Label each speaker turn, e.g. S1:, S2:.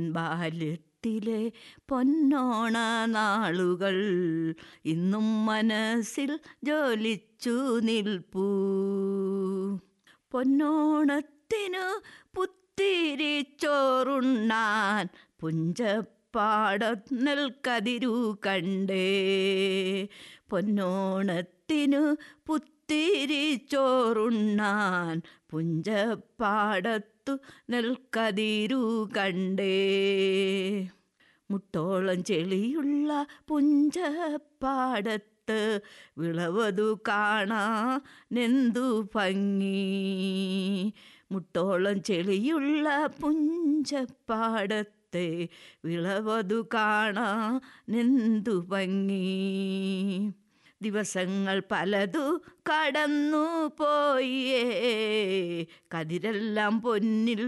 S1: ബാല്യത്തിലെ പൊന്നോണ നാളുകൾ ഇന്നും മനസ്സിൽ ജ്വലിച്ചു നിൽപ്പൂ പൊന്നോണത്തിനു പുത്തിരി ചോറുണ്ണാൻ പുഞ്ചപ്പാടം നെൽക്കതിരു കണ്ടേ പൊന്നോണത്തിനു പുത്തിരി ചോറുണ്ണാൻ പുഞ്ചപ്പാടത്തു നെൽക്കതിരു കണ്ടേ മുട്ടോളം ചെളിയുള്ള പുഞ്ചപ്പാടത്ത് വിളവതു കാണാനെന്തു ഭംഗി മുട്ടോളം ചെളിയുള്ള പുഞ്ചപ്പാടത്തെ വിളവതു കാണാനെന്തു ഭംഗി ദിവസങ്ങൾ പലതു കടന്നു പോയേ കതിരെല്ലാം പൊന്നിൽ